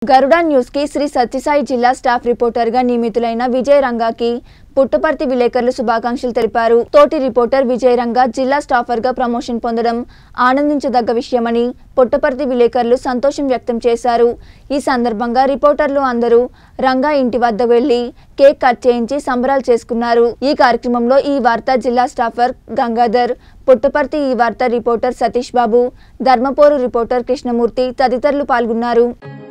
గరుడ news కి శ్రీ సత్యసాయి జిల్లా staff reporter గా నియమితులైన విజయ రంగాకి పుట్టపర్తి విలేకరులు శుభాకాంక్షలు తెలిపారు తోటి రిపోర్టర్ విజయ రంగా జిల్లా స్టాఫర్ గా ప్రమోషన్ పొందడం ఆనందించదగ్గ విషయమని పుట్టపర్తి విలేకరులు సంతోషం వ్యక్తం చేశారు ఈ సందర్భంగా రిపోర్టర్లు అందరూ రంగా ఇంటి వద్ద వెళ్లి కేక్ కట్ చేయించి సంబరాలు చేసుకున్నారు ఈ కార్యక్రమంలో ఈ వార్త జిల్లా స్టాఫర్ గంగాధర్ పుట్టపర్తి ఈ వార్త రిపోర్టర్ సతీష్ బాబు ధర్మపోరు రిపోర్టర్ కృష్ణమూర్తి తదితరులు పాల్గొన్నారు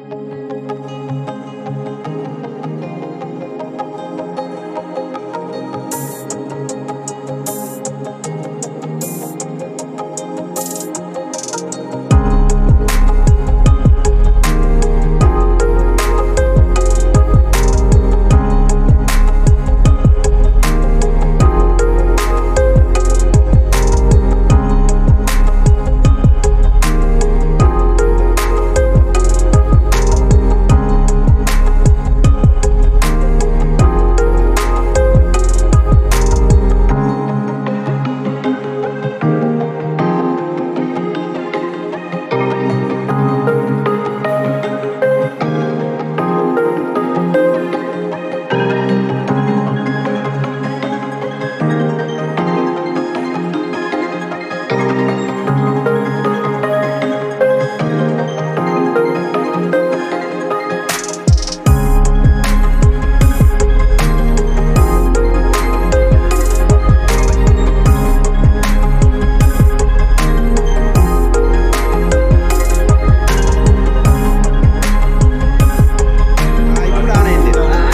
ఇప్పుడు ఆన్ అయింది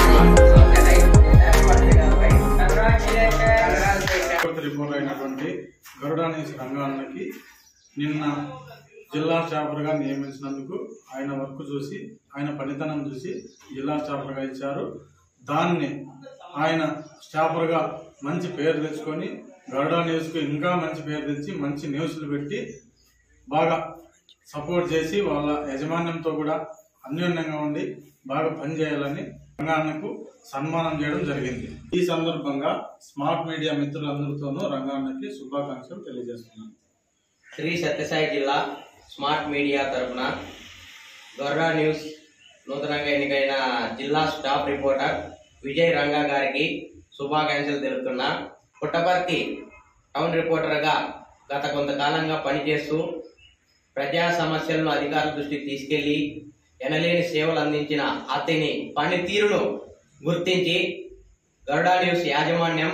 కొత్త రిపోర్ట్ అయినటువంటి గరుడానేసి రంగాన్నకి నిన్న జిల్లా స్టాఫర్గా నియమించినందుకు ఆయన వర్క్ చూసి ఆయన పనితనం చూసి జిల్లా స్టాఫర్గా ఇచ్చారు దాన్ని ఆయన స్టాఫర్గా మంచి పేరు తెచ్చుకొని గరుడా న్యూస్కు ఇంకా మంచి పేరు తెచ్చి మంచి న్యూస్లు పెట్టి బాగా సపోర్ట్ చేసి వాళ్ళ యజమాన్యంతో కూడా అన్యోన్యంగా ఉండి బాగా పనిచేయాలని రంగాన్నకు సన్మానం చేయడం జరిగింది ఈ సందర్భంగా స్మార్ట్ మీడియా మిత్రులందరితోనూ రంగాన్నకి శుభాకాంక్షలు తెలియజేస్తున్నాను శ్రీ సత్యసాయి జిల్లా స్మార్ట్ మీడియా తరఫున గొర్రా న్యూస్ నూతనంగా ఎన్నికైన జిల్లా స్టాఫ్ రిపోర్టర్ విజయ్ రంగా గారికి శుభాకాంక్షలు తెలుపుతున్నా పుట్టపర్తి టౌన్ రిపోర్టర్గా గత కొంతకాలంగా పనిచేస్తూ ప్రజా సమస్యలను అధికారుల దృష్టికి తీసుకెళ్లి ఎనలేని సేవలు అందించిన అతని పనితీరును గుర్తించి గరుడా న్యూస్ యాజమాన్యం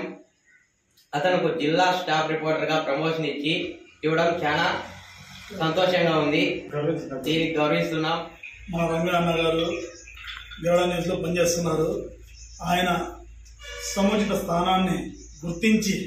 అతనుకు జిల్లా స్టాఫ్ రిపోర్టర్ గా ప్రమోషన్ ఇచ్చి ఇవ్వడం చాలా సంతోషంగా ఉంది దీనికి గౌరవిస్తున్నాం మా రంగా అన్న గారు గరుడ న్యూస్లో పనిచేస్తున్నారు ఆయన సముచిత స్థానాన్ని గుర్తించి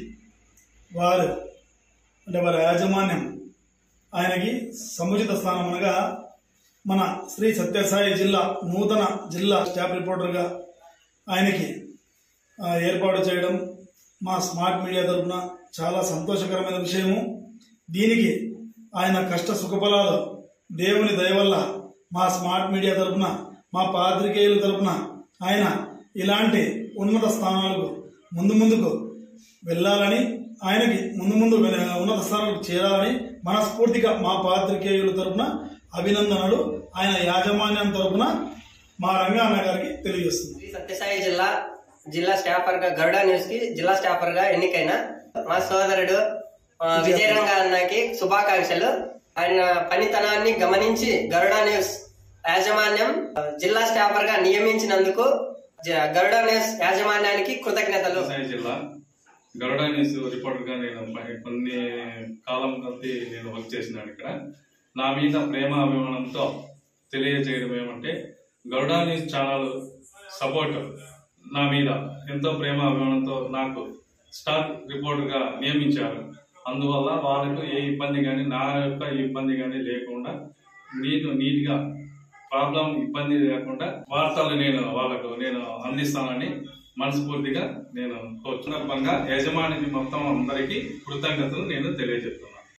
వారు అంటే వారి యాజమాన్యం ఆయనకి సముచిత స్థానం అనగా మన శ్రీ సత్యసాయి జిల్లా నూతన జిల్లా స్టాఫ్ రిపోర్టర్గా ఆయనకి ఆ, ఏర్పాటు చేయడం మా స్మార్ట్ మీడియా తరఫున చాలా సంతోషకరమైన విషయము దీనికి ఆయన కష్ట సుఖఫలాలు దేవుని దయ వల్ల మా స్మార్ట్ మీడియా తరఫున మా పాత్రికేయుల తరఫున ఆయన ఇలాంటి ఉన్నత స్థానాలకు ముందు ముందుకు వెళ్ళాలని ఆయనకి ముందు ముందు వె- ఉన్నత స్థానాలకు చేరాలని మనస్ఫూర్తిగా మా పాత్రికేయుల తరఫున అభినందనలు ఆయన యాజమాన్యం తరఫున మా రంగాన్న గారికి తెలియజేస్తుంది శ్రీ సత్యసాయి జిల్లా జిల్లా స్టాఫర్ గా గరుడ న్యూస్ కి జిల్లా స్టాఫర్ గా ఎన్నికైన మా సోదరుడు ఆ, విజయరంగ అన్నకి శుభాకాంక్షలు ఆయన పనితనాన్ని గమనించి గరుడ న్యూస్ యాజమాన్యం ఆ, జిల్లా స్టాఫర్ గా నియమించినందుకు జ- గరుడ న్యూస్ యాజమాన్యానికి కృతజ్ఞతలు సత్యసాయి జిల్లా గరుడ న్యూస్ రిపోర్టర్గా నేను ప- కొన్ని కాలం కొద్ది నేను వర్క్ చేసినాను ఇక్కడ నా మీద ప్రేమ అభిమానంతో తెలియజేయడం ఏమంటే గరుడ న్యూస్ ఛానల్ సపోర్ట్ నా మీద ఎంతో ప్రేమ అభిమానంతో నాకు స్టార్ రిపోర్టర్గా నియమించారు అందువల్ల వాళ్ళకు ఏ ఇబ్బంది కానీ నా యొక్క ఇబ్బంది కానీ లేకుండా నేను నీట్గా ప్రాబ్లం ఇబ్బంది లేకుండా వార్తలు నేను వాళ్ళకు నేను అందిస్తానని మనస్ఫూర్తిగా నేను కోరుతున్న యజమానికి మొత్తం అందరికీ కృతజ్ఞతలు నేను తెలియజెప్తాను